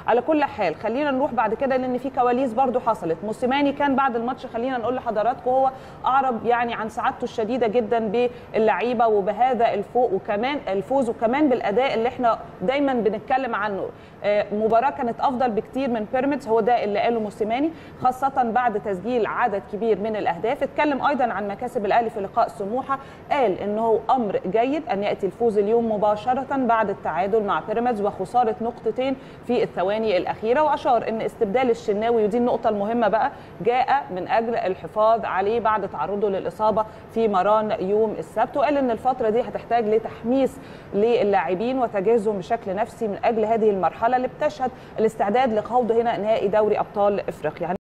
على كل حال خلينا نروح بعد كده لان في كواليس برضو حصلت موسيماني كان بعد الماتش خلينا نقول لحضراتكم هو اعرب يعني عن سعادته الشديده جدا باللعيبه وبهذا الفوق وكمان الفوز وكمان بالاداء اللي احنا دايما بنتكلم عنه مباراه كانت افضل بكتير من بيراميدز هو ده اللي قاله موسيماني خاصه بعد تسجيل عدد كبير من الاهداف اتكلم ايضا عن مكاسب الاهلي في لقاء سموحه قال انه امر جيد ان ياتي الفوز اليوم مباشره بعد التعادل مع بيراميدز وخساره نقطتين في الثواني الاخيره واشار ان استبدال الشناوي ودي النقطه المهمه بقى جاء من اجل الحفاظ عليه بعد تعرضه للاصابه في مران يوم السبت وقال ان الفتره دي هتحتاج لتحميس للاعبين وتجهيزهم بشكل نفسي من اجل هذه المرحله اللي بتشهد الاستعداد لخوض هنا نهائي دوري ابطال افريقيا